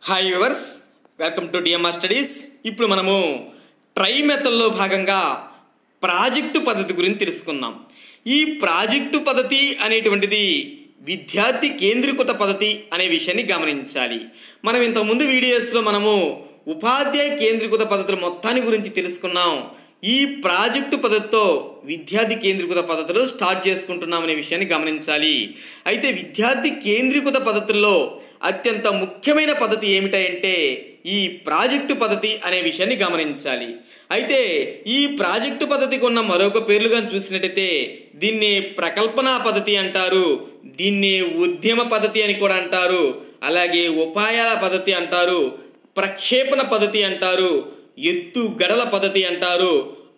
hi viewers welcome to DMR studies ఇప్పుడు మనము try మెథడ్లో భాగంగా ప్రాజెక్టు పద్ధతి గురించి తెలుసుకుందాం ఈ ప్రాజెక్టు పద్ధతి అనేటువంటిది విద్యార్థి కేంద్రీకృత పద్ధతి అనే విషయాన్ని గమనించాలి మనం ఇంతకుముందు వీడియోస్లో మనము ఉపాధ్యాయ కేంద్రీకృత పద్ధతుల మొత్తాన్ని గురించి తెలుసుకున్నాం ఈ ప్రాజెక్టు పద్ధతితో విద్యార్థి కేంద్రీకృత పద్ధతులు స్టార్ట్ చేసుకుంటున్నామనే విషయాన్ని గమనించాలి అయితే విద్యార్థి కేంద్రీకృత పద్ధతుల్లో అత్యంత ముఖ్యమైన పద్ధతి ఏమిటంటే ఈ ప్రాజెక్టు పద్ధతి అనే విషయాన్ని గమనించాలి అయితే ఈ ప్రాజెక్టు పద్ధతికి ఉన్న మరొక పేర్లుగా చూసినట్టయితే దీన్ని ప్రకల్పన పద్ధతి అంటారు దీన్ని ఉద్యమ పద్ధతి అని కూడా అంటారు అలాగే ఉపాయాల పద్ధతి అంటారు ప్రక్షేపణ పద్ధతి అంటారు ఎత్తు గడల పద్ధతి అంటారు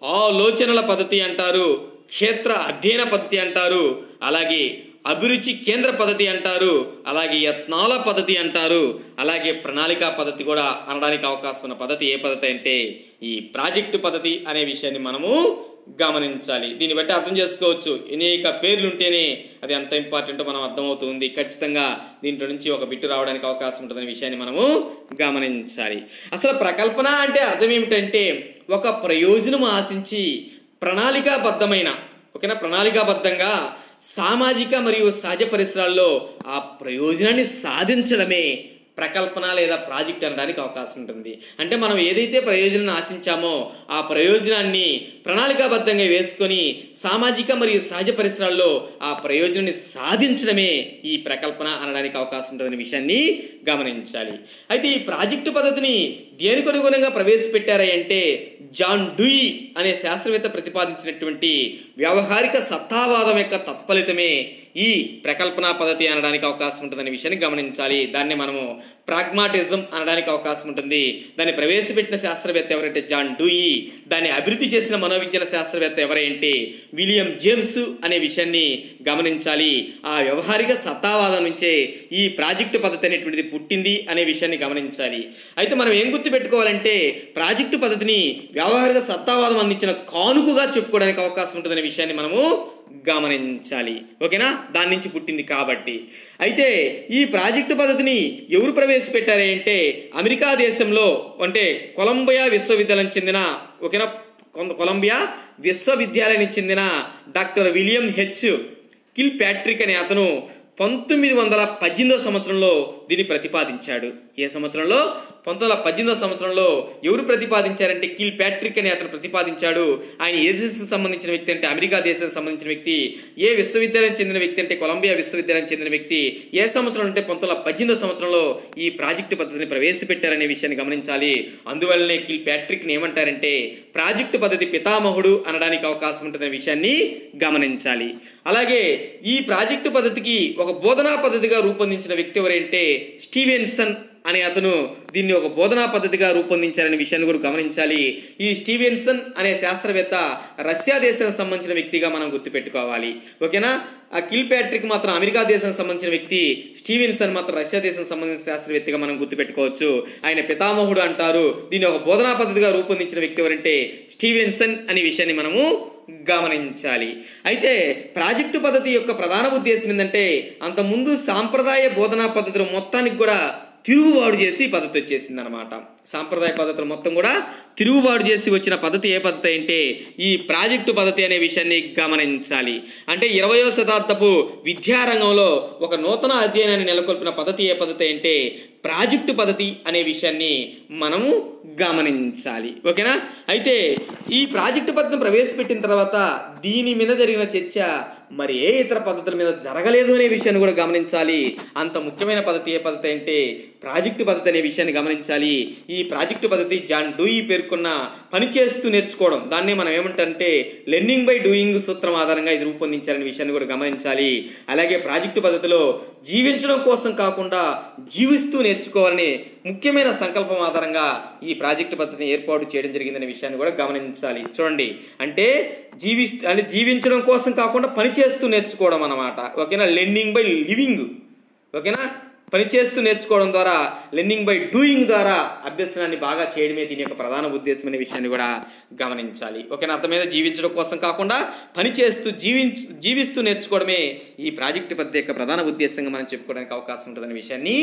ఆలోచనల పద్ధతి అంటారు క్షేత్ర అధ్యయన పద్ధతి అంటారు అలాగే అభిరుచి కేంద్ర పద్ధతి అంటారు అలాగే యత్నాల పద్ధతి అంటారు అలాగే ప్రణాళిక పద్ధతి కూడా అనడానికి అవకాశం ఉన్న పద్ధతి ఏ పద్ధతి అంటే ఈ ప్రాజెక్టు పద్ధతి అనే విషయాన్ని మనము గమనించాలి దీన్ని బట్టి అర్థం చేసుకోవచ్చు అనేక పేర్లు ఉంటేనే అది ఎంత ఇంపార్టెంటో మనం అర్థమవుతుంది ఖచ్చితంగా దీంట్లో నుంచి ఒక బిట్టు రావడానికి అవకాశం ఉంటుందనే విషయాన్ని మనము గమనించాలి అసలు ప్రకల్పన అంటే అర్థం ఏమిటంటే ఒక ప్రయోజనం ఆశించి ప్రణాళికాబద్ధమైన ఓకేనా ప్రణాళికాబద్ధంగా సామాజిక మరియు సహజ పరిసరాల్లో ఆ ప్రయోజనాన్ని సాధించడమే ప్రకల్పన లేదా ప్రాజెక్ట్ అనడానికి అవకాశం ఉంటుంది అంటే మనం ఏదైతే ప్రయోజనాన్ని ఆశించామో ఆ ప్రయోజనాన్ని ప్రణాళికాబద్ధంగా వేసుకొని సామాజిక మరియు సహజ పరిసరాల్లో ఆ ప్రయోజనాన్ని సాధించడమే ఈ ప్రకల్పన అనడానికి అవకాశం ఉంటుందనే విషయాన్ని గమనించాలి అయితే ఈ ప్రాజెక్టు పద్ధతిని దేనికి అనుగుణంగా ప్రవేశపెట్టారా అంటే జాన్ డూయి అనే శాస్త్రవేత్త ప్రతిపాదించినటువంటి వ్యవహారిక సత్తావాదం యొక్క తత్ఫలితమే ఈ ప్రకల్పన పద్ధతి అనడానికి అవకాశం ఉంటుందనే విషయాన్ని గమనించాలి దాన్ని మనము ప్రాగ్మాటిజం అనడానికి అవకాశం ఉంటుంది దాన్ని ప్రవేశపెట్టిన శాస్త్రవేత్త ఎవరంటే జాన్ డూయి దాన్ని అభివృద్ధి చేసిన మనోవిజ్ఞాన శాస్త్రవేత్త ఎవరంటే విలియం జేమ్స్ అనే విషయాన్ని గమనించాలి ఆ వ్యవహారిక సత్తావాదం నుంచే ఈ ప్రాజెక్టు పద్ధతి అనేటువంటిది పుట్టింది అనే విషయాన్ని గమనించాలి అయితే మనం ఏం గుర్తుపెట్టుకోవాలంటే ప్రాజెక్టు పద్ధతిని వ్యవహారిక సత్తావాదం అందించిన కానుకగా చెప్పుకోవడానికి అవకాశం ఉంటుందనే విషయాన్ని మనము గమనించాలి ఓకేనా దాని నుంచి పుట్టింది కాబట్టి అయితే ఈ ప్రాజెక్టు పద్ధతిని ఎవరు ప్రవేశపెట్టారు అంటే అమెరికా దేశంలో అంటే కొలంబియా విశ్వవిద్యాలయం చెందిన ఓకేనా కొంత కొలంబియా విశ్వవిద్యాలయానికి చెందిన doctor William H Kilpatrick అనే అతను పంతొమ్మిది వందల పద్దెనిమిదో సంవత్సరంలో దీన్ని ప్రతిపాదించాడు ఏ సంవత్సరంలో పంతొమ్మిది వందల పద్దెనిమిదో సంవత్సరంలో ఎవరు ప్రతిపాదించారంటే కిల్ ప్యాట్రిక్ అని అతను ప్రతిపాదించాడు ఆయన ఏ దేశానికి సంబంధించిన వ్యక్తి అంటే అమెరికా దేశానికి సంబంధించిన వ్యక్తి ఏ విశ్వవిద్యాలయం చెందిన వ్యక్తి అంటే కొలంబియా విశ్వవిద్యాలయం చెందిన వ్యక్తి ఏ సంవత్సరం అంటే పంతొమ్మిది వందల పద్దెనిమిదో సంవత్సరంలో ఈ ప్రాజెక్టు పద్ధతిని ప్రవేశపెట్టారనే విషయాన్ని గమనించాలి అందువల్లనే కిల్ ప్యాట్రిక్ని ఏమంటారంటే ప్రాజెక్టు పద్ధతి పితామహుడు అనడానికి అవకాశం ఉంటుందనే విషయాన్ని గమనించాలి అలాగే ఈ ప్రాజెక్టు పద్ధతికి ఒక బోధనా పద్ధతిగా రూపొందించిన వ్యక్తి ఎవరంటే స్టీవెన్సన్ అనే అతను దీన్ని ఒక బోధనా పద్ధతిగా రూపొందించారనే విషయాన్ని కూడా గమనించాలి ఈ స్టీవెన్సన్ అనే శాస్త్రవేత్త రష్యా దేశానికి సంబంధించిన వ్యక్తిగా మనం గుర్తుపెట్టుకోవాలి ఓకేనా ఆ కిల్ ప్యాట్రిక్ మాత్రం అమెరికా దేశానికి సంబంధించిన వ్యక్తి స్టీవెన్సన్ మాత్రం రష్యా దేశానికి సంబంధించిన శాస్త్రవేత్తగా మనం గుర్తుపెట్టుకోవచ్చు ఆయన పితామహుడు అంటారు దీన్ని ఒక బోధనా పద్ధతిగా రూపొందించిన వ్యక్తి ఎవరంటే స్టీవెన్సన్ అనే విషయాన్ని మనము గమనించాలి అయితే ప్రాజెక్టు పద్ధతి యొక్క ప్రధాన ఉద్దేశం ఏంటంటే అంతకుముందు సాంప్రదాయ బోధనా పద్ధతులు మొత్తానికి కూడా తిరుగుబాటు చేసి ఈ పద్ధతి వచ్చేసింది అనమాట సాంప్రదాయ పద్ధతులు మొత్తం కూడా తిరుగుబాటు చేసి వచ్చిన పద్ధతి ఏ పద్ధతి అంటే ఈ ప్రాజెక్టు పద్ధతి అనే విషయాన్ని గమనించాలి అంటే ఇరవయో శతాబ్దపు విద్యారంగంలో ఒక నూతన అధ్యయనాన్ని నెలకొల్పిన పద్ధతి ఏ పద్ధతి అంటే ప్రాజెక్టు పద్ధతి అనే విషయాన్ని మనము గమనించాలి ఓకేనా అయితే ఈ ప్రాజెక్టు పద్ధతిని ప్రవేశపెట్టిన తర్వాత దీని మీద జరిగిన చర్చ మరి ఏ ఇతర పద్ధతుల మీద జరగలేదు అనే విషయాన్ని కూడా గమనించాలి అంత ముఖ్యమైన పద్ధతి ఏ పద్ధతి అంటే ప్రాజెక్టు పద్ధతి అనే విషయాన్ని గమనించాలి ఈ ప్రాజెక్టు పద్ధతి జాన్ డూయి పేర్కొన్న పని చేస్తూ నేర్చుకోవడం దాన్ని మనం ఏమంటే లెర్నింగ్ బై డూయింగ్ సూత్రం ఆధారంగా ఇది రూపొందించాలనే విషయాన్ని కూడా గమనించాలి అలాగే ప్రాజెక్టు పద్ధతిలో జీవించడం కోసం కాకుండా జీవిస్తూ నేర్చుకోవాలనే ముఖ్యమైన సంకల్పం ఆధారంగా ఈ ప్రాజెక్టు పద్ధతిని ఏర్పాటు చేయడం జరిగిందనే విషయాన్ని కూడా గమనించాలి చూడండి అంటే జీవి అంటే జీవించడం కోసం కాకుండా పని చేస్తూ నేర్చుకోవడం అన్నమాట ఓకేనా లెర్నింగ్ బై లివింగ్ ఓకేనా పని చేస్తూ నేర్చుకోవడం ద్వారా లెర్నింగ్ బై డూయింగ్ ద్వారా అభ్యసనాన్ని బాగా చేయడమే దీని యొక్క ప్రధాన ఉద్దేశం అనే విషయాన్ని కూడా గమనించాలి ఓకేనా అర్థమైతే జీవించడం కోసం కాకుండా పని చేస్తూ జీవి జీవిస్తూ నేర్చుకోవడమే ఈ ప్రాజెక్టు పద్ధతి యొక్క ప్రధాన ఉద్దేశంగా మనం చెప్పుకోవడానికి అవకాశం ఉంటుందనే విషయాన్ని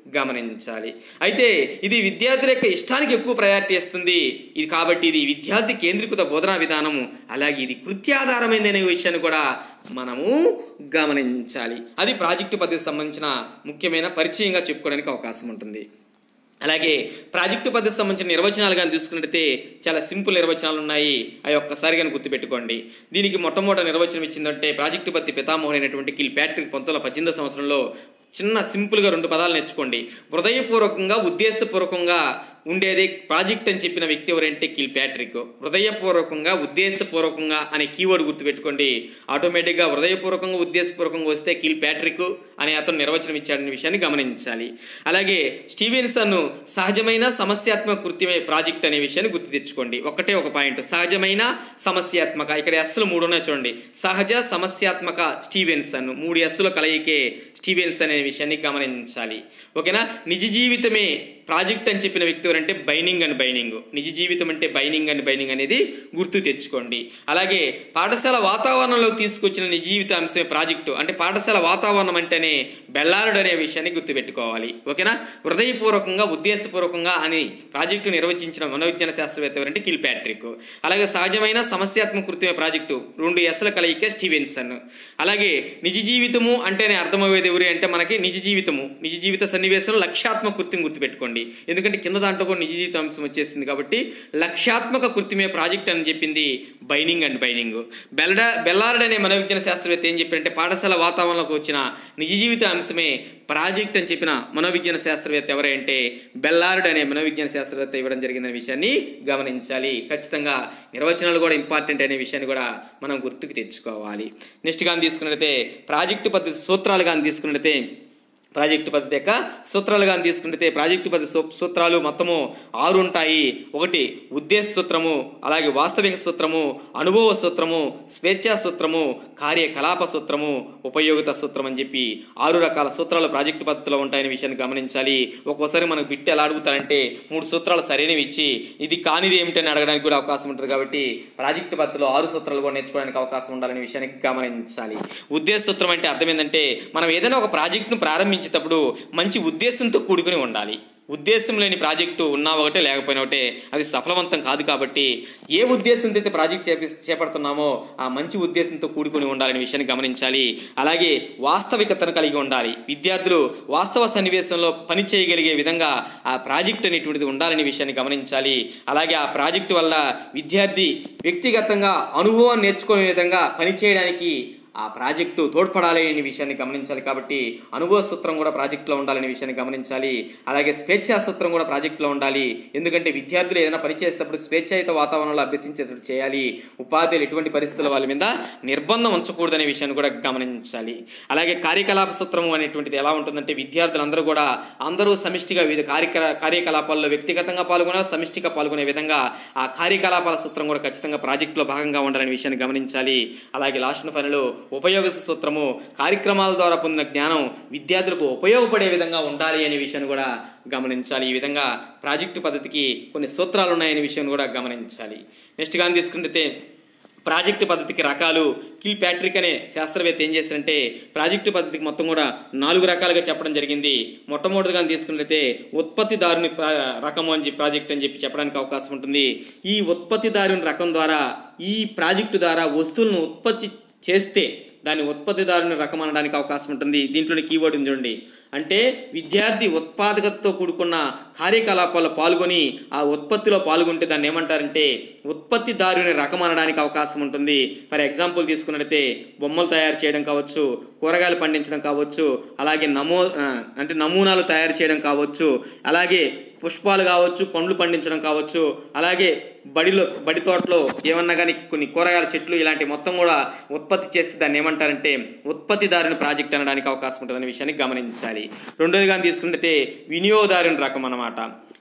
గమనించాలి అయితే ఇది విద్యార్థుల యొక్క ఇష్టానికి ఎక్కువ ప్రయారిటీ ఇస్తుంది ఇది కాబట్టి ఇది విద్యార్థి కేంద్రీకృత బోధనా విధానం అలాగే ఇది కృత్యాధారమైంది అనే విషయాన్ని కూడా మనము గమనించాలి అది ప్రాజెక్టు పద్ధతికి సంబంధించిన ముఖ్యమైన పరిచయంగా చెప్పుకోవడానికి అవకాశం ఉంటుంది అలాగే ప్రాజెక్టు పద్ధతి సంబంధించిన నిర్వచనాలు కానీ చూసుకున్నట్టయితే చాలా సింపుల్ నిర్వచనాలు ఉన్నాయి అవి ఒక్కసారి కానీ గుర్తుపెట్టుకోండి దీనికి మొట్టమొదటి నిర్వచనం ఇచ్చిందంటే ప్రాజెక్టు పద్ధతి పితామహుడైనటువంటి కిల్ ప్యాట్రిక్ పంతొమ్మిది వందల పద్దెనిమిదో సంవత్సరంలో చిన్న సింపుల్గా రెండు పదాలు నేర్చుకోండి హృదయపూర్వకంగా ఉద్దేశపూర్వకంగా ఉండేది ప్రాజెక్ట్ అని చెప్పిన వ్యక్తి ఎవరంటే కిల్ ప్యాట్రిక్ హృదయపూర్వకంగా ఉద్దేశపూర్వకంగా అనే కీవర్డ్ గుర్తుపెట్టుకోండి ఆటోమేటిక్గా హృదయపూర్వకంగా ఉద్దేశపూర్వకంగా వస్తే కిల్ ప్యాట్రిక్ అనే అతను నిర్వచనం ఇచ్చాడనే విషయాన్ని గమనించాలి అలాగే స్టీవెన్సన్ సహజమైన సమస్యాత్మక కృత్యమే ప్రాజెక్ట్ అనే విషయాన్ని గుర్తు తెచ్చుకోండి ఒకటే ఒక పాయింట్ సహజమైన సమస్యాత్మక ఇక్కడ ఎస్సులు మూడు ఉన్నాయి చూడండి సహజ సమస్యాత్మక స్టీవెన్సన్ మూడు ఎస్సుల కలయికే స్టీవెన్స్ అనే విషయాన్ని గమనించాలి ఓకేనా నిజ జీవితమే ప్రాజెక్ట్ అని చెప్పిన వ్యక్తి ఎవరంటే బైనింగ్ అండ్ బైనింగ్ నిజ జీవితం అంటే బైనింగ్ అండ్ బైనింగ్ అనేది గుర్తు తెచ్చుకోండి అలాగే పాఠశాల వాతావరణంలో తీసుకొచ్చిన నిజ జీవిత అంశమే ప్రాజెక్టు అంటే పాఠశాల వాతావరణం అంటేనే బెల్లారుడు అనే విషయాన్ని గుర్తుపెట్టుకోవాలి ఓకేనా హృదయపూర్వకంగా ఉద్దేశపూర్వకంగా అని ప్రాజెక్టు నిర్వచించిన మనోవిజ్ఞాన శాస్త్రవేత్త ఎవరంటే కిల్ ప్యాట్రిక్ అలాగే సహజమైన సమస్యాత్మక కృత్యమే ప్రాజెక్టు రెండు ఎస్ల కలయికే స్టీవెన్సన్ అలాగే నిజ జీవితము అంటేనే అర్థమయ్యేది ఎవరు అంటే మనకి నిజ జీవితము నిజ జీవిత సన్నివేశంలో లక్ష్యాత్మక కృత్యం గుర్తుపెట్టుకోండి ఎందుకంటే కింద దాంట్లో కూడా నిజ జీవిత అంశం వచ్చేసింది కాబట్టి లక్ష్యాత్మక కృత్యమే ప్రాజెక్ట్ అని చెప్పింది బైనింగ్ అండ్ బైనింగ్ బెల్లడా బెల్లార్డ్ అనే మనోవిజ్ఞాన శాస్త్రవేత్త ఏం చెప్పారంటే పాఠశాల వాతావరణంలోకి వచ్చిన నిజ జీవిత అంశమే ప్రాజెక్ట్ అని చెప్పిన మనోవిజ్ఞాన శాస్త్రవేత్త ఎవరంటే బెల్లార్డ్ అనే మనోవిజ్ఞాన శాస్త్రవేత్త ఇవ్వడం జరిగిందనే విషయాన్ని గమనించాలి ఖచ్చితంగా నిర్వచనాలు కూడా ఇంపార్టెంట్ అనే విషయాన్ని కూడా మనం గుర్తుకు తెచ్చుకోవాలి నెక్స్ట్ కానీ తీసుకున్నట్లయితే ప్రాజెక్టు పద్ధతి సూత్రాలు కానీ తీసుకున్నట్లయితే ప్రాజెక్టు పద్ధతి యొక్క సూత్రాలు కానీ తీసుకుంటే ప్రాజెక్టు పద్ధతి సూ- సూత్రాలు మొత్తము ఆరు ఉంటాయి ఒకటి ఉద్దేశ సూత్రము అలాగే వాస్తవిక సూత్రము అనుభవ సూత్రము స్వేచ్ఛా సూత్రము కార్యకలాప సూత్రము ఉపయోగిత సూత్రం అని చెప్పి ఆరు రకాల సూత్రాలు ప్రాజెక్టు పద్ధతిలో ఉంటాయనే విషయాన్ని గమనించాలి ఒక్కోసారి మనకు బిట్టి ఎలా అడుగుతారంటే మూడు సూత్రాలు సరైనవి ఇచ్చి ఇది కానిది ఏమిటని అడగడానికి కూడా అవకాశం ఉంటుంది కాబట్టి ప్రాజెక్టు పద్ధతిలో ఆరు సూత్రాలు కూడా నేర్చుకోవడానికి అవకాశం ఉండాలనే విషయాన్ని గమనించాలి ఉద్దేశ సూత్రం అంటే అర్థం ఏంటంటే మనం ఏదైనా ఒక ప్రాజెక్టును ప్రారంభించేటప్పుడు మంచి ఉద్దేశంతో కూడుకుని ఉండాలి ఉద్దేశం లేని ప్రాజెక్టు ఉన్నా ఒకటే లేకపోయినా ఒకటే అది సఫలవంతం కాదు కాబట్టి ఏ ఉద్దేశంతో అయితే ప్రాజెక్ట్ చేపి చేపడుతున్నామో ఆ మంచి ఉద్దేశంతో కూడుకుని ఉండాలనే విషయాన్ని గమనించాలి అలాగే వాస్తవికతను కలిగి ఉండాలి విద్యార్థులు వాస్తవ సన్నివేశంలో పని చేయగలిగే విధంగా ఆ ప్రాజెక్ట్ అనేటువంటిది ఉండాలనే విషయాన్ని గమనించాలి అలాగే ఆ ప్రాజెక్టు వల్ల విద్యార్థి వ్యక్తిగతంగా అనుభవం నేర్చుకునే విధంగా పనిచేయడానికి ఆ ప్రాజెక్టు తోడ్పడాలి అనే విషయాన్ని గమనించాలి కాబట్టి అనుభవ సూత్రం కూడా ప్రాజెక్టులో ఉండాలనే విషయాన్ని గమనించాలి అలాగే స్వేచ్ఛా సూత్రం కూడా ప్రాజెక్టులో ఉండాలి ఎందుకంటే విద్యార్థులు ఏదైనా పని చేసేటప్పుడు స్వేచ్ఛాయుత వాతావరణంలో అభ్యసించేటట్టు చేయాలి ఉపాధ్యాయులు ఎటువంటి పరిస్థితుల వాళ్ళ మీద నిర్బంధం ఉంచకూడదనే విషయాన్ని కూడా గమనించాలి అలాగే కార్యకలాప సూత్రము అనేటువంటిది ఎలా ఉంటుందంటే విద్యార్థులందరూ కూడా అందరూ సమిష్టిగా వివిధ కార్యకలా కార్యకలాపాల్లో వ్యక్తిగతంగా పాల్గొనాలి సమిష్టిగా పాల్గొనే విధంగా ఆ కార్యకలాపాల సూత్రం కూడా ఖచ్చితంగా ప్రాజెక్టులో భాగంగా ఉండాలనే విషయాన్ని గమనించాలి అలాగే లాస్ట్ పనిలో ఉపయోగ సూత్రము కార్యక్రమాల ద్వారా పొందిన జ్ఞానం విద్యార్థులకు ఉపయోగపడే విధంగా ఉండాలి అనే విషయాన్ని కూడా గమనించాలి ఈ విధంగా ప్రాజెక్టు పద్ధతికి కొన్ని సూత్రాలు ఉన్నాయనే విషయాన్ని కూడా గమనించాలి నెక్స్ట్ కానీ తీసుకుంటే ప్రాజెక్టు పద్ధతికి రకాలు కిల్ ప్యాట్రిక్ అనే శాస్త్రవేత్త ఏం చేశారంటే ప్రాజెక్టు పద్ధతికి మొత్తం కూడా నాలుగు రకాలుగా చెప్పడం జరిగింది మొట్టమొదటిగా తీసుకున్నట్లయితే ఉత్పత్తిదారుని ప్రా- రకము అని చెప్పి ప్రాజెక్ట్ అని చెప్పి చెప్పడానికి అవకాశం ఉంటుంది ఈ ఉత్పత్తిదారుని రకం ద్వారా ఈ ప్రాజెక్టు ద్వారా వస్తువులను ఉత్పత్తి చేస్తే దాని ఉత్పత్తిదారుని రకం అనడానికి అవకాశం ఉంటుంది దీంట్లోని కీవర్డ్ ఉంది చూడండి అంటే విద్యార్థి ఉత్పాదకతతో కూడుకున్న కార్యకలాపాల్లో పాల్గొని ఆ ఉత్పత్తిలో పాల్గొంటే దాన్ని ఏమంటారంటే ఉత్పత్తిదారుని రకం అనడానికి అవకాశం ఉంటుంది ఫర్ ఎగ్జాంపుల్ తీసుకున్నట్లయితే బొమ్మలు తయారు చేయడం కావచ్చు కూరగాయలు పండించడం కావచ్చు అలాగే నమో ఆ, అంటే నమూనాలు తయారు చేయడం కావచ్చు అలాగే పుష్పాలు కావచ్చు పండ్లు పండించడం కావచ్చు అలాగే బడిలో బడి తోటలో ఏమన్నా కానీ కొన్ని కూరగాయల చెట్లు ఇలాంటి మొత్తం కూడా ఉత్పత్తి చేస్తే దాన్ని ఏమంటారంటే ఉత్పత్తిదారుని ప్రాజెక్ట్ అనడానికి అవకాశం ఉంటుందనే విషయాన్ని గమనించాలి రెండోది కానీ తీసుకుంటే వినియోగదారుని రకం అన్నమాట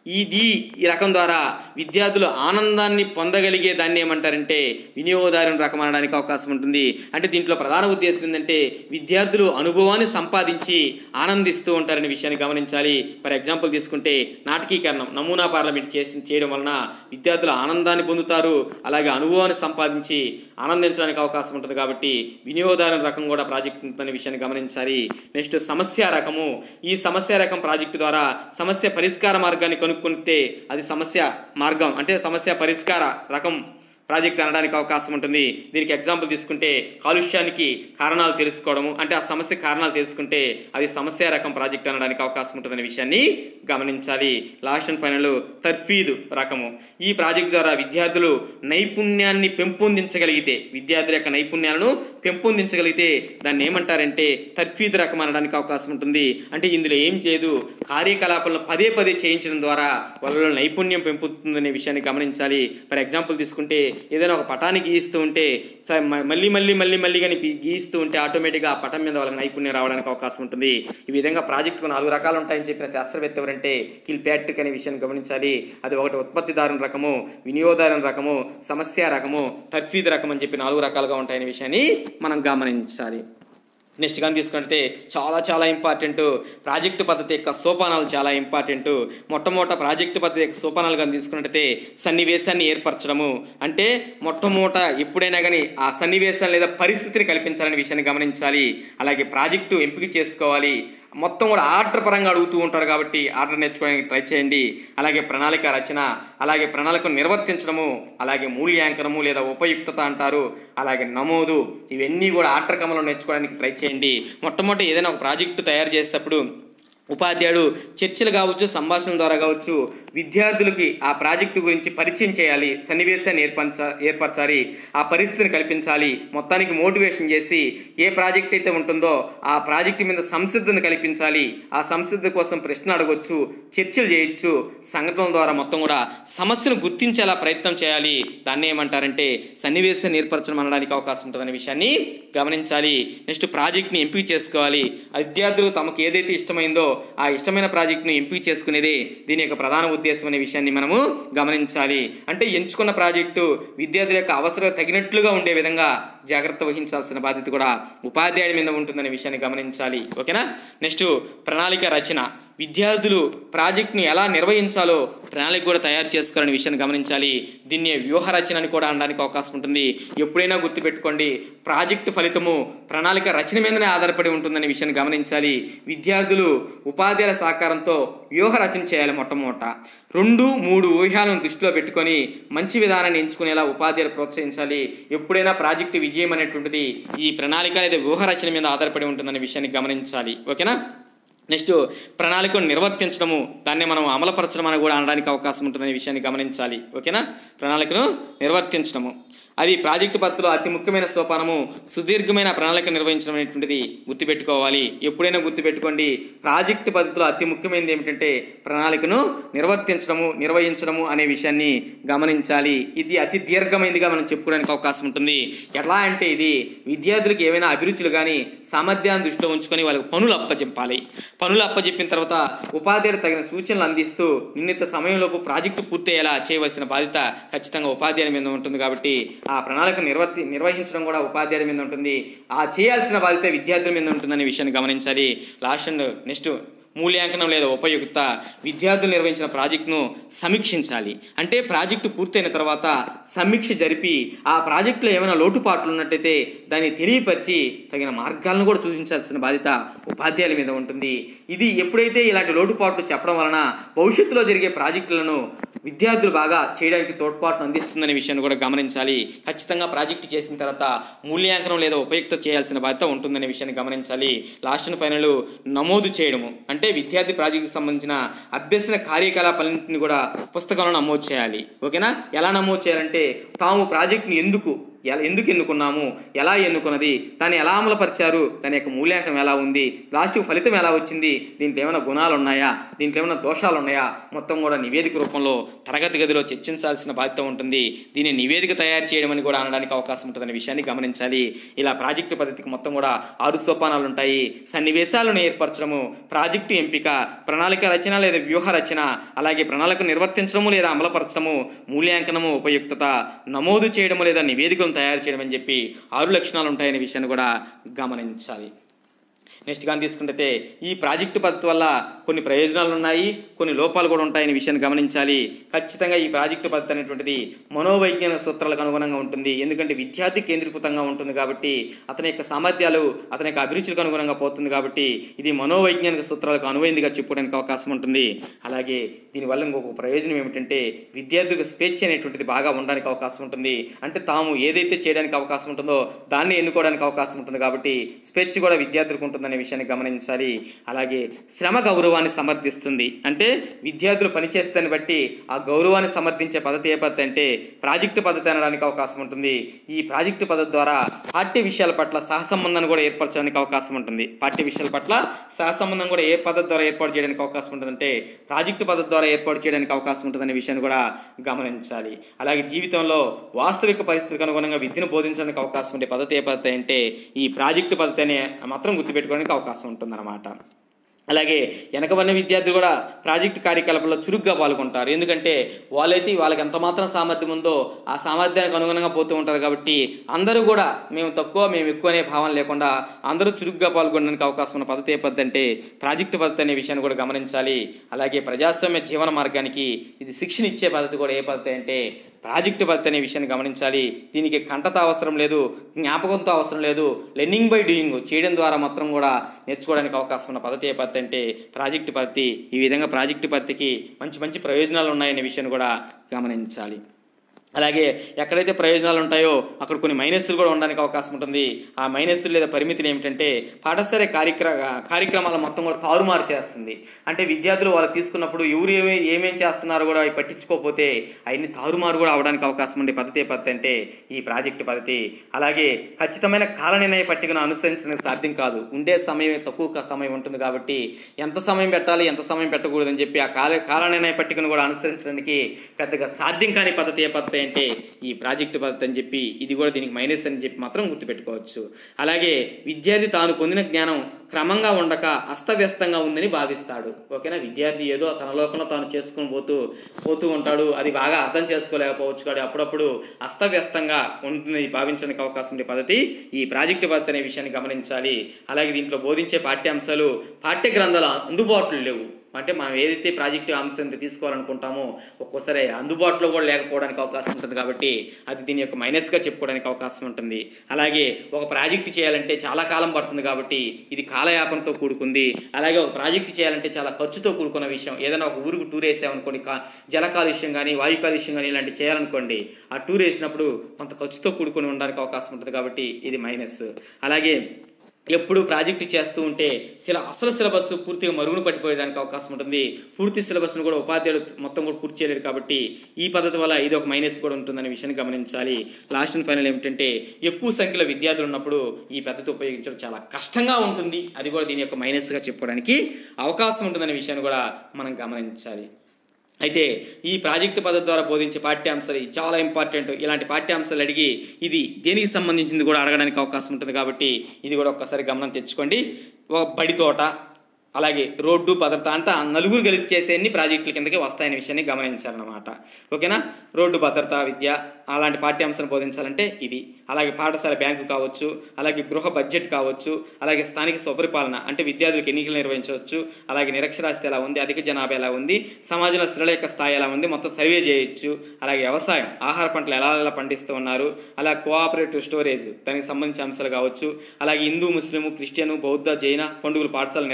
ఇది ఈ రకం ద్వారా విద్యార్థులు ఆనందాన్ని పొందగలిగే దాన్ని ఏమంటారంటే వినియోగదారుని రకం అనడానికి అవకాశం ఉంటుంది అంటే దీంట్లో ప్రధాన ఉద్దేశం ఏంటంటే విద్యార్థులు అనుభవాన్ని సంపాదించి ఆనందిస్తూ ఉంటారనే విషయాన్ని గమనించాలి ఫర్ ఎగ్జాంపుల్ తీసుకుంటే నాటకీకరణం నమూనా పార్లమెంట్ చేసి చేయడం వలన విద్యార్థులు ఆనందాన్ని పొందుతారు అలాగే అనుభవాన్ని సంపాదించి ఆనందించడానికి అవకాశం ఉంటుంది కాబట్టి వినియోగదారుని రకం కూడా ప్రాజెక్ట్ ఉంటుందనే విషయాన్ని గమనించాలి నెక్స్ట్ సమస్య రకము ఈ సమస్య రకం ప్రాజెక్టు ద్వారా సమస్య పరిష్కార మార్గాన్ని కనుక్కుంటే అది సమస్య మార్గం అంటే సమస్య పరిష్కార రకం ప్రాజెక్ట్ అనడానికి అవకాశం ఉంటుంది దీనికి ఎగ్జాంపుల్ తీసుకుంటే కాలుష్యానికి కారణాలు తెలుసుకోవడము అంటే ఆ సమస్య కారణాలు తెలుసుకుంటే అది సమస్య రకం ప్రాజెక్ట్ అనడానికి అవకాశం ఉంటుందనే విషయాన్ని గమనించాలి లాస్ట్ అండ్ ఫైనల్ తర్ఫీదు రకము ఈ ప్రాజెక్ట్ ద్వారా విద్యార్థులు నైపుణ్యాన్ని పెంపొందించగలిగితే విద్యార్థుల యొక్క నైపుణ్యాలను పెంపొందించగలిగితే దాన్ని ఏమంటారంటే తర్ఫీదు రకం అనడానికి అవకాశం ఉంటుంది అంటే ఇందులో ఏం లేదు కార్యకలాపాలను పదే పదే చేయించడం ద్వారా వాళ్ళలో నైపుణ్యం పెంపుతుందనే విషయాన్ని గమనించాలి ఫర్ ఎగ్జాంపుల్ తీసుకుంటే ఏదైనా ఒక పటాన్ని గీస్తూ ఉంటే స- మ- మళ్ళీ మళ్ళీ మళ్ళీ మళ్ళీ కానీ గీస్తూ ఉంటే ఆటోమేటిక్గా ఆ పటం మీద వాళ్ళకి నైపుణ్యం రావడానికి అవకాశం ఉంటుంది ఈ విధంగా ప్రాజెక్టుకు నాలుగు రకాలు ఉంటాయని చెప్పిన శాస్త్రవేత్త ఎవరంటే కిల్ ప్యాట్రిక్ అనే విషయాన్ని గమనించాలి అది ఒకటి ఉత్పత్తిదారుని రకము వినియోగదారుని రకము సమస్య రకము తర్ఫీదు రకం అని చెప్పి నాలుగు రకాలుగా ఉంటాయనే విషయాన్ని మనం గమనించాలి నెక్స్ట్ కానీ తీసుకుంటే చాలా చాలా ఇంపార్టెంట్ ప్రాజెక్టు పద్ధతి యొక్క సోపానాలు చాలా ఇంపార్టెంట్ మొట్టమొదట ప్రాజెక్టు పద్ధతి యొక్క సోపానాలు కానీ తీసుకున్నట్టయితే సన్నివేశాన్ని ఏర్పరచడము అంటే మొట్టమొదట ఎప్పుడైనా కానీ ఆ సన్నివేశాన్ని లేదా పరిస్థితిని కల్పించాలనే విషయాన్ని గమనించాలి అలాగే ప్రాజెక్టు ఎంపిక చేసుకోవాలి మొత్తం కూడా ఆర్డర్ పరంగా అడుగుతూ ఉంటారు కాబట్టి ఆర్డర్ నేర్చుకోవడానికి ట్రై చేయండి అలాగే ప్రణాళిక రచన అలాగే ప్రణాళికను నిర్వర్తించడము అలాగే మూల్యాంకనము లేదా ఉపయుక్తత అంటారు అలాగే నమోదు ఇవన్నీ కూడా ఆర్డర్ క్రమంలో నేర్చుకోవడానికి ట్రై చేయండి మొట్టమొదటి ఏదైనా ఒక ప్రాజెక్టు తయారు చేసేటప్పుడు ఉపాధ్యాయుడు చర్చలు కావచ్చు సంభాషణ ద్వారా కావచ్చు విద్యార్థులకి ఆ ప్రాజెక్టు గురించి పరిచయం చేయాలి సన్నివేశాన్ని ఏర్పరచ ఏర్పరచాలి ఆ పరిస్థితిని కల్పించాలి మొత్తానికి మోటివేషన్ చేసి ఏ ప్రాజెక్ట్ అయితే ఉంటుందో ఆ ప్రాజెక్టు మీద సంసిద్ధతను కల్పించాలి ఆ సంసిద్ధత కోసం ప్రశ్న అడగొచ్చు చర్చలు చేయొచ్చు సంఘటనల ద్వారా మొత్తం కూడా సమస్యను గుర్తించేలా ప్రయత్నం చేయాలి దాన్ని ఏమంటారంటే సన్నివేశాన్ని ఏర్పరచడం అనడానికి అవకాశం ఉంటుందనే విషయాన్ని గమనించాలి నెక్స్ట్ ప్రాజెక్ట్ని ఎంపిక చేసుకోవాలి ఆ విద్యార్థులు తమకు ఏదైతే ఇష్టమైందో ఆ ఇష్టమైన ప్రాజెక్ట్ను ఎంపిక చేసుకునేదే దీని యొక్క ప్రధాన ఉద్దేశం అనే విషయాన్ని మనము గమనించాలి అంటే ఎంచుకున్న ప్రాజెక్టు విద్యార్థుల యొక్క అవసరం తగినట్లుగా ఉండే విధంగా జాగ్రత్త వహించాల్సిన బాధ్యత కూడా ఉపాధ్యాయుడి మీద ఉంటుందనే విషయాన్ని గమనించాలి ఓకేనా నెక్స్ట్ ప్రణాళిక రచన విద్యార్థులు ప్రాజెక్ట్ని ఎలా నిర్వహించాలో ప్రణాళిక కూడా తయారు చేసుకోవాలనే విషయాన్ని గమనించాలి దీన్ని వ్యూహ రచన అని కూడా అనడానికి అవకాశం ఉంటుంది ఎప్పుడైనా గుర్తుపెట్టుకోండి ప్రాజెక్టు ఫలితము ప్రణాళిక రచన మీదనే ఆధారపడి ఉంటుందనే విషయాన్ని గమనించాలి విద్యార్థులు ఉపాధ్యాయుల సహకారంతో వ్యూహ రచన చేయాలి మొట్టమొదట రెండు మూడు ఊహ్యాలను దృష్టిలో పెట్టుకొని మంచి విధానాన్ని ఎంచుకునేలా ఉపాధ్యాయులు ప్రోత్సహించాలి ఎప్పుడైనా ప్రాజెక్టు విజయం అనేటువంటిది ఈ ప్రణాళిక లేదా వ్యూహ రచన మీద ఆధారపడి ఉంటుందనే విషయాన్ని గమనించాలి ఓకేనా నెక్స్ట్ ప్రణాళికను నిర్వర్తించడము దాన్ని మనం అమలుపరచడం అని కూడా అనడానికి అవకాశం ఉంటుందనే విషయాన్ని గమనించాలి ఓకేనా ప్రణాళికను నిర్వర్తించడము అది ప్రాజెక్టు పద్ధతిలో అతి ముఖ్యమైన సోపానము సుదీర్ఘమైన ప్రణాళిక నిర్వహించడం అనేటువంటిది గుర్తుపెట్టుకోవాలి ఎప్పుడైనా గుర్తుపెట్టుకోండి ప్రాజెక్టు పద్ధతిలో అతి ముఖ్యమైనది ఏమిటంటే ప్రణాళికను నిర్వర్తించడము నిర్వహించడము అనే విషయాన్ని గమనించాలి ఇది అతి దీర్ఘమైనదిగా మనం చెప్పుకోవడానికి అవకాశం ఉంటుంది ఎలా అంటే ఇది విద్యార్థులకు ఏవైనా అభిరుచులు కానీ సామర్థ్యాన్ని దృష్టిలో ఉంచుకొని వాళ్ళకి పనులు అప్పచెప్పాలి పనులు అప్పచెప్పిన తర్వాత ఉపాధ్యాయుడు తగిన సూచనలు అందిస్తూ నిర్ణీత సమయంలోపు ప్రాజెక్టు పూర్తయ్యేలా చేయవలసిన బాధ్యత ఖచ్చితంగా ఉపాధ్యాయుడి మీద ఉంటుంది కాబట్టి ఆ ప్రణాళిక నిర్వర్తి నిర్వహించడం కూడా ఉపాధ్యాయుడి మీద ఉంటుంది ఆ చేయాల్సిన బాధ్యత విద్యార్థుల మీద ఉంటుందనే విషయాన్ని గమనించాలి లాస్ట్ అండ్ నెక్స్ట్ మూల్యాంకనం లేదా ఉపయుక్త విద్యార్థులు నిర్వహించిన ప్రాజెక్టును సమీక్షించాలి అంటే ప్రాజెక్టు పూర్తయిన తర్వాత సమీక్ష జరిపి ఆ ప్రాజెక్టులో ఏమైనా లోటుపాట్లు ఉన్నట్టయితే దాన్ని తెలియపరిచి తగిన మార్గాలను కూడా సూచించాల్సిన బాధ్యత ఉపాధ్యాయుల మీద ఉంటుంది ఇది ఎప్పుడైతే ఇలాంటి లోటుపాట్లు చెప్పడం వలన భవిష్యత్తులో జరిగే ప్రాజెక్టులను విద్యార్థులు బాగా చేయడానికి తోడ్పాటును అందిస్తుందనే విషయాన్ని కూడా గమనించాలి ఖచ్చితంగా ప్రాజెక్టు చేసిన తర్వాత మూల్యాంకనం లేదా ఉపయుక్త చేయాల్సిన బాధ్యత ఉంటుందనే విషయాన్ని గమనించాలి లాస్ట్ అండ్ ఫైనల్ నమోదు చేయడము అంటే విద్యార్థి ప్రాజెక్టుకు సంబంధించిన అభ్యసన కార్యకలాపాలన్నింటిని కూడా పుస్తకంలో నమోదు చేయాలి ఓకేనా ఎలా నమోదు చేయాలంటే తాము ప్రాజెక్టుని ఎందుకు ఎలా ఎందుకు ఎన్నుకున్నాము ఎలా ఎన్నుకున్నది దాన్ని ఎలా అమలుపరిచారు దాని యొక్క మూల్యాంకనం ఎలా ఉంది లాస్ట్కి ఫలితం ఎలా వచ్చింది దీంట్లో ఏమైనా గుణాలు ఉన్నాయా దీంట్లో ఏమైనా దోషాలు ఉన్నాయా మొత్తం కూడా నివేదిక రూపంలో తరగతి గదిలో చర్చించాల్సిన బాధ్యత ఉంటుంది దీన్ని నివేదిక తయారు చేయడం అని కూడా అనడానికి అవకాశం ఉంటుందనే విషయాన్ని గమనించాలి ఇలా ప్రాజెక్టు పద్ధతికి మొత్తం కూడా ఆరు సోపానాలు ఉంటాయి సన్నివేశాలను ఏర్పరచడము ప్రాజెక్టు ఎంపిక ప్రణాళిక రచన లేదా వ్యూహ రచన అలాగే ప్రణాళిక నిర్వర్తించడము లేదా అమలుపరచడము మూల్యాంకనము ఉపయుక్తత నమోదు చేయడము లేదా నివేదికను తయారు చేయడం అని చెప్పి ఆరు లక్షణాలు ఉంటాయనే విషయాన్ని కూడా గమనించాలి నెక్స్ట్ కానీ తీసుకుంటే ఈ ప్రాజెక్టు పద్ధతి వల్ల కొన్ని ప్రయోజనాలు ఉన్నాయి కొన్ని లోపాలు కూడా ఉంటాయనే విషయాన్ని గమనించాలి ఖచ్చితంగా ఈ ప్రాజెక్టు పద్ధతి అనేటువంటిది మనోవైజ్ఞానిక సూత్రాలకు అనుగుణంగా ఉంటుంది ఎందుకంటే విద్యార్థి కేంద్రీకృతంగా ఉంటుంది కాబట్టి అతని యొక్క సామర్థ్యాలు అతని యొక్క అభిరుచులకు అనుగుణంగా పోతుంది కాబట్టి ఇది మనోవైజ్ఞానిక సూత్రాలకు అనువైందిగా చెప్పుకోవడానికి అవకాశం ఉంటుంది అలాగే దీనివల్ల ఇంకొక ప్రయోజనం ఏమిటంటే విద్యార్థులకు స్వేచ్ఛ అనేటువంటిది బాగా ఉండడానికి అవకాశం ఉంటుంది అంటే తాము ఏదైతే చేయడానికి అవకాశం ఉంటుందో దాన్ని ఎన్నుకోవడానికి అవకాశం ఉంటుంది కాబట్టి స్వేచ్ఛ కూడా విద్యార్థులకు ఉంటుందనే విషయాన్ని గమనించాలి అలాగే శ్రమ గౌరవాన్ని సమర్థిస్తుంది అంటే విద్యార్థులు పనిచేస్తాన్ని బట్టి ఆ గౌరవాన్ని సమర్థించే పద్ధతి ఏ పద్ధతి అంటే ప్రాజెక్టు పద్ధతి అనడానికి అవకాశం ఉంటుంది ఈ ప్రాజెక్టు పద్ధతి ద్వారా పాఠ్య విషయాల పట్ల సహసంబంధాన్ని కూడా ఏర్పరచడానికి అవకాశం ఉంటుంది పాఠ్య విషయాల పట్ల సహసంబంధం కూడా ఏ పద్ధతి ద్వారా ఏర్పాటు చేయడానికి అవకాశం ఉంటుందంటే ప్రాజెక్టు పద్ధతి ద్వారా ఏర్పాటు చేయడానికి అవకాశం ఉంటుందనే విషయాన్ని కూడా గమనించాలి అలాగే జీవితంలో వాస్తవిక పరిస్థితికి అనుగుణంగా విద్యను బోధించడానికి అవకాశం ఉండే పద్ధతి ఏ పద్ధతి అంటే ఈ ప్రాజెక్టు పద్ధతి అనే మాత్రం గుర్తుపెట్టుకోవడానికి అవకాశం ఉంటుందన్నమాట అలాగే వెనకబడిన విద్యార్థులు కూడా ప్రాజెక్ట్ కార్యకలాపాల్లో చురుగ్గా పాల్గొంటారు ఎందుకంటే వాళ్ళైతే వాళ్ళకి ఎంత మాత్రం సామర్థ్యం ఉందో ఆ సామర్థ్యానికి అనుగుణంగా పోతూ ఉంటారు కాబట్టి అందరూ కూడా మేము తక్కువ మేము ఎక్కువ అనే భావన లేకుండా అందరూ చురుగ్గా పాల్గొనడానికి అవకాశం ఉన్న పద్ధతి ఏ పద్ధతి అంటే ప్రాజెక్టు పద్ధతి అనే విషయాన్ని కూడా గమనించాలి అలాగే ప్రజాస్వామ్య జీవన మార్గానికి ఇది శిక్షణ ఇచ్చే పద్ధతి కూడా ఏ పద్ధతి అంటే ప్రాజెక్టు పద్ధతి అనే విషయాన్ని గమనించాలి దీనికి కంటత అవసరం లేదు జ్ఞాపకంతో అవసరం లేదు లెర్నింగ్ బై డూయింగ్ చేయడం ద్వారా మొత్తం కూడా నేర్చుకోవడానికి అవకాశం ఉన్న పద్ధతి ఏ పద్ధతి అంటే ప్రాజెక్టు పద్ధతి ఈ విధంగా ప్రాజెక్టు పద్ధతికి మంచి మంచి ప్రయోజనాలు ఉన్నాయనే విషయాన్ని కూడా గమనించాలి అలాగే ఎక్కడైతే ప్రయోజనాలు ఉంటాయో అక్కడ కొన్ని మైనస్లు కూడా ఉండడానికి అవకాశం ఉంటుంది ఆ మైనస్లు లేదా పరిమితులు ఏమిటంటే పాఠశాల కార్యక్ర కార్యక్రమాల మొత్తం కూడా తారుమారు చేస్తుంది అంటే విద్యార్థులు వాళ్ళు తీసుకున్నప్పుడు ఎవరు ఏమి ఏమేం చేస్తున్నారో కూడా అవి పట్టించుకోకపోతే అవన్నీ తారుమారు కూడా అవడానికి అవకాశం ఉండే పద్ధతి ఏ పద్ధతి అంటే ఈ ప్రాజెక్టు పద్ధతి అలాగే ఖచ్చితమైన కాల నిర్ణయ పట్టికను అనుసరించడానికి సాధ్యం కాదు ఉండే సమయం తక్కువ క- సమయం ఉంటుంది కాబట్టి ఎంత సమయం పెట్టాలి ఎంత సమయం పెట్టకూడదని చెప్పి ఆ కాల కాల నిర్ణయ పట్టికను కూడా అనుసరించడానికి పెద్దగా సాధ్యం కాని పద్ధతి ఏ పద్ధతి అంటే ఈ ప్రాజెక్టు పద్ధతి అని చెప్పి ఇది కూడా దీనికి మైనస్ అని చెప్పి మాత్రం గుర్తుపెట్టుకోవచ్చు అలాగే విద్యార్థి తాను పొందిన జ్ఞానం క్రమంగా ఉండక అస్తవ్యస్తంగా ఉందని భావిస్తాడు ఓకేనా విద్యార్థి ఏదో తన లోకంలో తాను చేసుకొని పోతూ పోతూ ఉంటాడు అది బాగా అర్థం చేసుకోలేకపోవచ్చు కానీ అప్పుడప్పుడు అస్తవ్యస్తంగా ఉంటుంది భావించడానికి అవకాశం ఉండే పద్ధతి ఈ ప్రాజెక్టు పద్ధతి అనే విషయాన్ని గమనించాలి అలాగే దీంట్లో బోధించే పాఠ్యాంశాలు పాఠ్య గ్రంథాలు అందుబాటులో లేవు అంటే మనం ఏదైతే ప్రాజెక్టు అంశం తీసుకోవాలనుకుంటామో ఒక్కోసారి అందుబాటులో కూడా లేకపోవడానికి అవకాశం ఉంటుంది కాబట్టి అది దీని యొక్క మైనస్గా చెప్పుకోవడానికి అవకాశం ఉంటుంది అలాగే ఒక ప్రాజెక్టు చేయాలంటే చాలా కాలం పడుతుంది కాబట్టి ఇది కాలయాపనతో కూడుకుంది అలాగే ఒక ప్రాజెక్టు చేయాలంటే చాలా ఖర్చుతో కూడుకున్న విషయం ఏదైనా ఒక ఊరికి టూర్ వేసామనుకోండి కా జల కాలుష్యం కానీ వాయు కాలుష్యం కానీ ఇలాంటివి చేయాలనుకోండి ఆ టూర్ వేసినప్పుడు కొంత ఖర్చుతో కూడుకొని ఉండడానికి అవకాశం ఉంటుంది కాబట్టి ఇది మైనస్ అలాగే ఎప్పుడు ప్రాజెక్టు చేస్తూ ఉంటే సిల అసలు సిలబస్ పూర్తిగా మరుగున పడిపోయేదానికి అవకాశం ఉంటుంది పూర్తి సిలబస్ను కూడా ఉపాధ్యాయుడు మొత్తం కూడా పూర్తి చేయలేరు కాబట్టి ఈ పద్ధతి వల్ల ఇది ఒక మైనస్ కూడా ఉంటుందనే విషయాన్ని గమనించాలి లాస్ట్ అండ్ ఫైనల్ ఏమిటంటే ఎక్కువ సంఖ్యలో విద్యార్థులు ఉన్నప్పుడు ఈ పద్ధతి ఉపయోగించడం చాలా కష్టంగా ఉంటుంది అది కూడా దీని యొక్క మైనస్గా చెప్పుకోవడానికి అవకాశం ఉంటుందనే విషయాన్ని కూడా మనం గమనించాలి అయితే ఈ ప్రాజెక్టు పద్ధతి ద్వారా బోధించే పాఠ్యాంశాలు ఇవి చాలా ఇంపార్టెంట్ ఇలాంటి పాఠ్యాంశాలు అడిగి ఇది దేనికి సంబంధించింది కూడా అడగడానికి అవకాశం ఉంటుంది కాబట్టి ఇది కూడా ఒక్కసారి గమనం తెచ్చుకోండి ఒక బడి తోట అలాగే రోడ్డు భద్రత అంతా నలుగురు కలిసి చేసే అన్ని ప్రాజెక్టుల కిందకి వస్తాయనే విషయాన్ని గమనించాలన్నమాట ఓకేనా రోడ్డు భద్రత విద్య అలాంటి పాఠ్యాంశాలు బోధించాలంటే ఇది అలాగే పాఠశాల బ్యాంకు కావచ్చు అలాగే గృహ బడ్జెట్ కావచ్చు అలాగే స్థానిక స్వపరిపాలన అంటే విద్యార్థులకు ఎన్నికలు నిర్వహించవచ్చు అలాగే నిరక్షరాస్యత ఎలా ఉంది అధిక జనాభా ఎలా ఉంది సమాజంలో స్త్రీల యొక్క స్థాయి ఎలా ఉంది మొత్తం సర్వే చేయొచ్చు అలాగే వ్యవసాయం ఆహార పంటలు ఎలా ఎలా పండిస్తూ ఉన్నారు అలా కోఆపరేటివ్ స్టోరేజ్ దానికి సంబంధించిన అంశాలు కావచ్చు అలాగే హిందూ ముస్లిం క్రిస్టియన్ బౌద్ధ జైన పండుగలు పాఠశాలలు నిర్వహించడం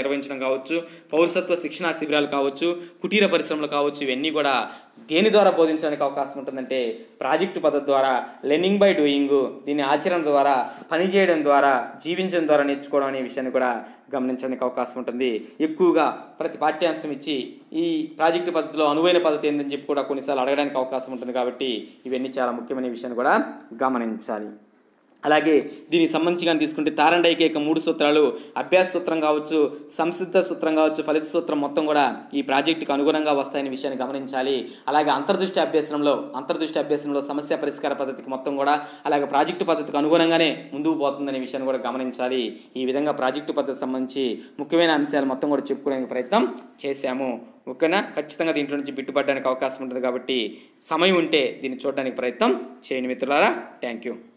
కావచ్చు పౌరసత్వ శిక్షణా శిబిరాలు కావచ్చు కుటీర పరిశ్రమలు కావచ్చు ఇవన్నీ కూడా దేని ద్వారా బోధించడానికి అవకాశం ఉంటుందంటే ప్రాజెక్టు పద్ధతి ద్వారా లెర్నింగ్ బై డూయింగ్ దీని ఆచరణ ద్వారా పని చేయడం ద్వారా జీవించడం ద్వారా నేర్చుకోవడం అనే విషయాన్ని కూడా గమనించడానికి అవకాశం ఉంటుంది ఎక్కువగా ప్రతి పాఠ్యాంశం ఇచ్చి ఈ ప్రాజెక్టు పద్ధతిలో అనువైన పద్ధతి ఏందని చెప్పి కూడా కొన్నిసార్లు అడగడానికి అవకాశం ఉంటుంది కాబట్టి ఇవన్నీ చాలా ముఖ్యమైన విషయాన్ని కూడా గమనించాలి అలాగే దీనికి సంబంధించి కానీ తీసుకుంటే తారండైకి యొక్క మూడు సూత్రాలు అభ్యాస సూత్రం కావచ్చు సంసిద్ధ సూత్రం కావచ్చు ఫలిత సూత్రం మొత్తం కూడా ఈ ప్రాజెక్టుకు అనుగుణంగా వస్తాయనే విషయాన్ని గమనించాలి అలాగే అంతర్దృష్టి అభ్యసనంలో అంతర్దృష్టి అభ్యసనంలో సమస్య పరిష్కార పద్ధతికి మొత్తం కూడా అలాగే ప్రాజెక్టు పద్ధతికి అనుగుణంగానే ముందుకు పోతుందనే విషయాన్ని కూడా గమనించాలి ఈ విధంగా ప్రాజెక్టు పద్ధతి సంబంధించి ముఖ్యమైన అంశాలు మొత్తం కూడా చెప్పుకోవడానికి ప్రయత్నం చేశాము ఓకేనా ఖచ్చితంగా దీంట్లో నుంచి బిట్టుపడడానికి అవకాశం ఉంటుంది కాబట్టి సమయం ఉంటే దీన్ని చూడడానికి ప్రయత్నం చేయండి మిత్రులారా థ్యాంక్ యూ